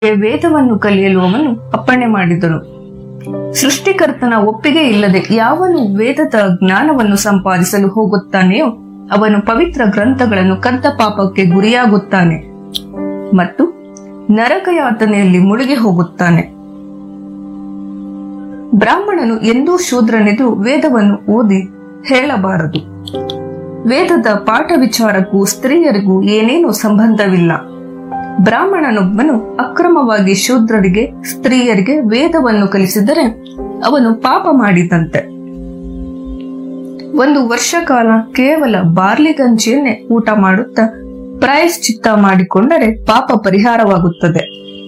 ವೇದವನ್ನು ಕಲಿಯಲು ಅವನು ಅಪ್ಪಣೆ ಮಾಡಿದನು ಸೃಷ್ಟಿಕರ್ತನ ಒಪ್ಪಿಗೆ ಇಲ್ಲದೆ ಯಾವನು ವೇದದ ಜ್ಞಾನವನ್ನು ಸಂಪಾದಿಸಲು ಹೋಗುತ್ತಾನೆಯೋ ಅವನು ಪವಿತ್ರ ಗ್ರಂಥಗಳನ್ನು ಕದ್ದ ಪಾಪಕ್ಕೆ ಗುರಿಯಾಗುತ್ತಾನೆ ಮತ್ತು ನರಕಯಾತನೆಯಲ್ಲಿ ಮುಳುಗಿ ಹೋಗುತ್ತಾನೆ ಬ್ರಾಹ್ಮಣನು ಎಂದೂ ಶೂದ್ರನೆದು ವೇದವನ್ನು ಓದಿ ಹೇಳಬಾರದು ವೇದದ ಪಾಠ ವಿಚಾರಕ್ಕೂ ಸ್ತ್ರೀಯರಿಗೂ ಏನೇನೂ ಸಂಬಂಧವಿಲ್ಲ ಬ್ರಾಹ್ಮಣನೊಬ್ಬನು ಅಕ್ರಮವಾಗಿ ಶೂದ್ರರಿಗೆ ಸ್ತ್ರೀಯರಿಗೆ ವೇದವನ್ನು ಕಲಿಸಿದರೆ ಅವನು ಪಾಪ ಮಾಡಿದಂತೆ ಒಂದು ವರ್ಷ ಕಾಲ ಕೇವಲ ಬಾರ್ಲಿ ಗಂಜಿಯನ್ನೇ ಊಟ ಮಾಡುತ್ತಾ ಪ್ರಾಯಶ್ಚಿತ್ತ ಮಾಡಿಕೊಂಡರೆ ಪಾಪ ಪರಿಹಾರವಾಗುತ್ತದೆ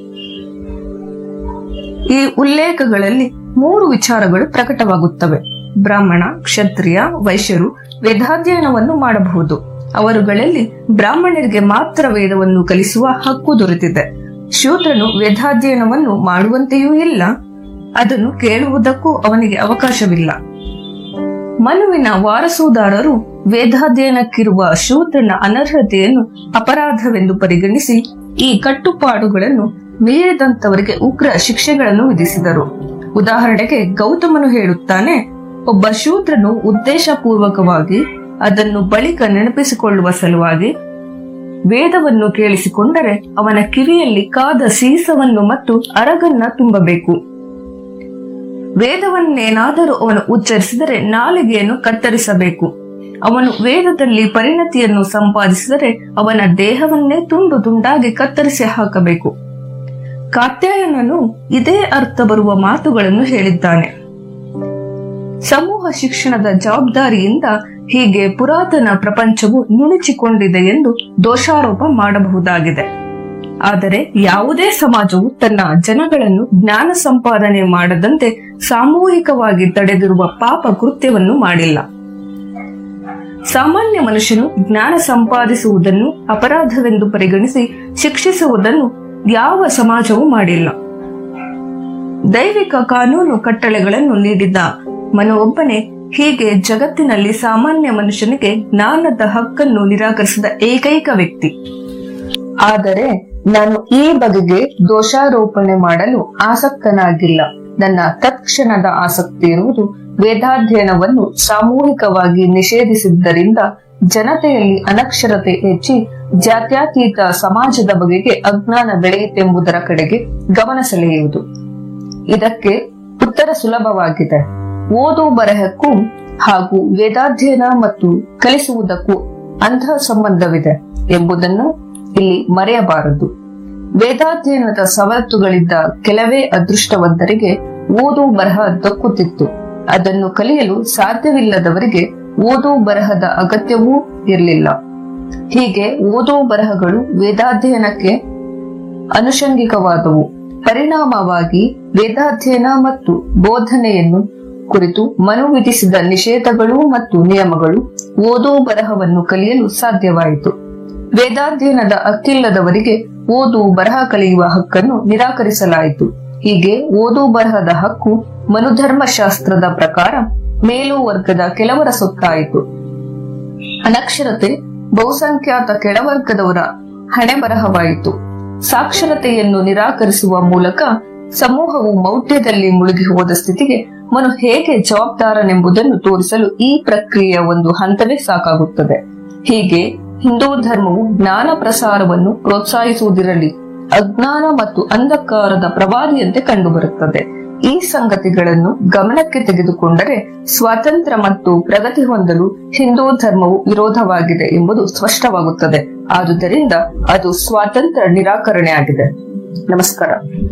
ಈ ಉಲ್ಲೇಖಗಳಲ್ಲಿ ಮೂರು ವಿಚಾರಗಳು ಪ್ರಕಟವಾಗುತ್ತವೆ ಬ್ರಾಹ್ಮಣ ಕ್ಷತ್ರಿಯ ವೈಶ್ಯರು ವೇದಾಧ್ಯಯನವನ್ನು ಮಾಡಬಹುದು ಅವರುಗಳಲ್ಲಿ ಬ್ರಾಹ್ಮಣರಿಗೆ ಮಾತ್ರ ವೇದವನ್ನು ಕಲಿಸುವ ಹಕ್ಕು ದೊರೆತಿದೆ ಶೂದ್ರನು ವೇದಾಧ್ಯಯನವನ್ನು ಮಾಡುವಂತೆಯೂ ಇಲ್ಲ ಅದನ್ನು ಕೇಳುವುದಕ್ಕೂ ಅವನಿಗೆ ಅವಕಾಶವಿಲ್ಲ ಮನುವಿನ ವಾರಸುದಾರರು ವೇದಾಧ್ಯಯನಕ್ಕಿರುವ ಶೂದ್ರನ ಅನರ್ಹತೆಯನ್ನು ಅಪರಾಧವೆಂದು ಪರಿಗಣಿಸಿ ಈ ಕಟ್ಟುಪಾಡುಗಳನ್ನು ಮೀರಿದಂತವರಿಗೆ ಉಗ್ರ ಶಿಕ್ಷೆಗಳನ್ನು ವಿಧಿಸಿದರು ಉದಾಹರಣೆಗೆ ಗೌತಮನು ಹೇಳುತ್ತಾನೆ ಒಬ್ಬ ಶೂದ್ರನು ಉದ್ದೇಶಪೂರ್ವಕವಾಗಿ ಅದನ್ನು ಬಳಿಕ ನೆನಪಿಸಿಕೊಳ್ಳುವ ಸಲುವಾಗಿ ವೇದವನ್ನು ಕೇಳಿಸಿಕೊಂಡರೆ ಅವನ ಕಿವಿಯಲ್ಲಿ ಕಾದ ಸೀಸವನ್ನು ಮತ್ತು ಅರಗನ್ನ ತುಂಬಬೇಕು ವೇದವನ್ನೇನಾದರೂ ಅವನು ಉಚ್ಚರಿಸಿದರೆ ನಾಲಿಗೆಯನ್ನು ಕತ್ತರಿಸಬೇಕು ಅವನು ವೇದದಲ್ಲಿ ಪರಿಣತಿಯನ್ನು ಸಂಪಾದಿಸಿದರೆ ಅವನ ದೇಹವನ್ನೇ ತುಂಡು ತುಂಡಾಗಿ ಕತ್ತರಿಸಿ ಹಾಕಬೇಕು ಕಾತ್ಯಾಯನನು ಇದೇ ಅರ್ಥ ಬರುವ ಮಾತುಗಳನ್ನು ಹೇಳಿದ್ದಾನೆ ಸಮೂಹ ಶಿಕ್ಷಣದ ಜವಾಬ್ದಾರಿಯಿಂದ ಹೀಗೆ ಪುರಾತನ ಪ್ರಪಂಚವು ನುಣುಚಿಕೊಂಡಿದೆ ಎಂದು ದೋಷಾರೋಪ ಮಾಡಬಹುದಾಗಿದೆ ಆದರೆ ಯಾವುದೇ ಸಮಾಜವು ತನ್ನ ಜನಗಳನ್ನು ಜ್ಞಾನ ಸಂಪಾದನೆ ಮಾಡದಂತೆ ಸಾಮೂಹಿಕವಾಗಿ ತಡೆದಿರುವ ಪಾಪ ಕೃತ್ಯವನ್ನು ಮಾಡಿಲ್ಲ ಸಾಮಾನ್ಯ ಮನುಷ್ಯನು ಜ್ಞಾನ ಸಂಪಾದಿಸುವುದನ್ನು ಅಪರಾಧವೆಂದು ಪರಿಗಣಿಸಿ ಶಿಕ್ಷಿಸುವುದನ್ನು ಯಾವ ಸಮಾಜವೂ ಮಾಡಿಲ್ಲ ದೈವಿಕ ಕಾನೂನು ಕಟ್ಟಳೆಗಳನ್ನು ನೀಡಿದ ಮನವೊಬ್ಬನೇ ಹೀಗೆ ಜಗತ್ತಿನಲ್ಲಿ ಸಾಮಾನ್ಯ ಮನುಷ್ಯನಿಗೆ ಜ್ಞಾನದ ಹಕ್ಕನ್ನು ನಿರಾಕರಿಸಿದ ಏಕೈಕ ವ್ಯಕ್ತಿ ಆದರೆ ನಾನು ಈ ಬಗೆಗೆ ದೋಷಾರೋಪಣೆ ಮಾಡಲು ಆಸಕ್ತನಾಗಿಲ್ಲ ನನ್ನ ತತ್ಕ್ಷಣದ ಆಸಕ್ತಿ ಇರುವುದು ವೇದಾಧ್ಯಯನವನ್ನು ಸಾಮೂಹಿಕವಾಗಿ ನಿಷೇಧಿಸಿದ್ದರಿಂದ ಜನತೆಯಲ್ಲಿ ಅನಕ್ಷರತೆ ಹೆಚ್ಚಿ ಜಾತ್ಯತೀತ ಸಮಾಜದ ಬಗೆಗೆ ಅಜ್ಞಾನ ಬೆಳೆಯಿತೆಂಬುದರ ಕಡೆಗೆ ಗಮನ ಸೆಳೆಯುವುದು ಇದಕ್ಕೆ ಉತ್ತರ ಸುಲಭವಾಗಿದೆ ಓದು ಬರಹಕ್ಕೂ ಹಾಗೂ ವೇದಾಧ್ಯಯನ ಮತ್ತು ಕಲಿಸುವುದಕ್ಕೂ ಅಂತಹ ಸಂಬಂಧವಿದೆ ಎಂಬುದನ್ನು ಇಲ್ಲಿ ಮರೆಯಬಾರದು ವೇದಾಧ್ಯಯನದ ಸವಲತ್ತುಗಳಿದ್ದ ಕೆಲವೇ ಅದೃಷ್ಟವಂತರಿಗೆ ಓದು ಬರಹ ದಕ್ಕುತ್ತಿತ್ತು ಅದನ್ನು ಕಲಿಯಲು ಸಾಧ್ಯವಿಲ್ಲದವರಿಗೆ ಓದು ಬರಹದ ಅಗತ್ಯವೂ ಇರಲಿಲ್ಲ ಹೀಗೆ ಓದು ಬರಹಗಳು ವೇದಾಧ್ಯಯನಕ್ಕೆ ಅನುಷಂಗಿಕವಾದವು ಪರಿಣಾಮವಾಗಿ ವೇದಾಧ್ಯಯನ ಮತ್ತು ಬೋಧನೆಯನ್ನು ಕುರಿತು ಮನು ವಿಧಿಸಿದ ನಿಷೇಧಗಳು ಮತ್ತು ನಿಯಮಗಳು ಓದು ಬರಹವನ್ನು ಕಲಿಯಲು ಸಾಧ್ಯವಾಯಿತು ವೇದಾಧ್ಯಯನದ ಹಕ್ಕಿಲ್ಲದವರಿಗೆ ಓದು ಬರಹ ಕಲಿಯುವ ಹಕ್ಕನ್ನು ನಿರಾಕರಿಸಲಾಯಿತು ಹೀಗೆ ಓದು ಬರಹದ ಹಕ್ಕು ಮನುಧರ್ಮಶಾಸ್ತ್ರದ ಪ್ರಕಾರ ಮೇಲು ವರ್ಗದ ಕೆಲವರ ಸೊತ್ತಾಯಿತು ಅನಕ್ಷರತೆ ಬಹುಸಂಖ್ಯಾತ ಕೆಳವರ್ಗದವರ ಹಣೆ ಬರಹವಾಯಿತು ಸಾಕ್ಷರತೆಯನ್ನು ನಿರಾಕರಿಸುವ ಮೂಲಕ ಸಮೂಹವು ಮೌಢ್ಯದಲ್ಲಿ ಮುಳುಗಿ ಹೋದ ಸ್ಥಿತಿಗೆ ಮನು ಹೇಗೆ ಜವಾಬ್ದಾರನೆಂಬುದನ್ನು ತೋರಿಸಲು ಈ ಪ್ರಕ್ರಿಯೆಯ ಒಂದು ಹಂತವೇ ಸಾಕಾಗುತ್ತದೆ ಹೀಗೆ ಹಿಂದೂ ಧರ್ಮವು ಜ್ಞಾನ ಪ್ರಸಾರವನ್ನು ಪ್ರೋತ್ಸಾಹಿಸುವುದಿರಲಿ ಅಜ್ಞಾನ ಮತ್ತು ಅಂಧಕಾರದ ಪ್ರವಾದಿಯಂತೆ ಕಂಡುಬರುತ್ತದೆ ಈ ಸಂಗತಿಗಳನ್ನು ಗಮನಕ್ಕೆ ತೆಗೆದುಕೊಂಡರೆ ಸ್ವಾತಂತ್ರ್ಯ ಮತ್ತು ಪ್ರಗತಿ ಹೊಂದಲು ಹಿಂದೂ ಧರ್ಮವು ವಿರೋಧವಾಗಿದೆ ಎಂಬುದು ಸ್ಪಷ್ಟವಾಗುತ್ತದೆ ಆದುದರಿಂದ ಅದು ಸ್ವಾತಂತ್ರ್ಯ ನಿರಾಕರಣೆ ಆಗಿದೆ ನಮಸ್ಕಾರ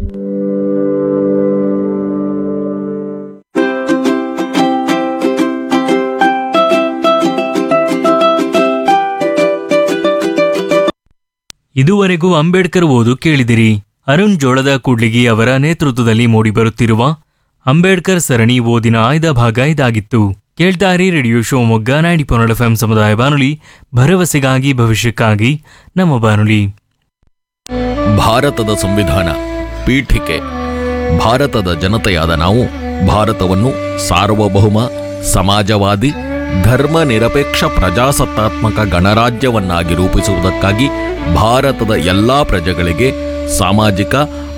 ಇದುವರೆಗೂ ಅಂಬೇಡ್ಕರ್ ಓದು ಕೇಳಿದಿರಿ ಅರುಣ್ ಜೋಳದ ಕೂಡ್ಲಿಗಿ ಅವರ ನೇತೃತ್ವದಲ್ಲಿ ಮೂಡಿಬರುತ್ತಿರುವ ಅಂಬೇಡ್ಕರ್ ಸರಣಿ ಓದಿನ ಆಯ್ದ ಭಾಗ ಇದಾಗಿತ್ತು ಕೇಳ್ತಾರಿ ರೇಡಿಯೋ ಶಿವಮೊಗ್ಗ ನೈಂಟಿ ಪೊನ್ನಡ ಎಫ್ ಸಮುದಾಯ ಬಾನುಲಿ ಭರವಸೆಗಾಗಿ ಭವಿಷ್ಯಕ್ಕಾಗಿ ನಮ್ಮ ಬಾನುಲಿ ಭಾರತದ ಸಂವಿಧಾನ ಪೀಠಿಕೆ ಭಾರತದ ಜನತೆಯಾದ ನಾವು ಭಾರತವನ್ನು ಸಾರ್ವಭೌಮ ಸಮಾಜವಾದಿ ಧರ್ಮ ನಿರಪೇಕ್ಷ ಪ್ರಜಾಸತ್ತಾತ್ಮಕ ಗಣರಾಜ್ಯವನ್ನಾಗಿ ರೂಪಿಸುವುದಕ್ಕಾಗಿ ಭಾರತದ ಎಲ್ಲಾ ಪ್ರಜೆಗಳಿಗೆ ಸಾಮಾಜಿಕ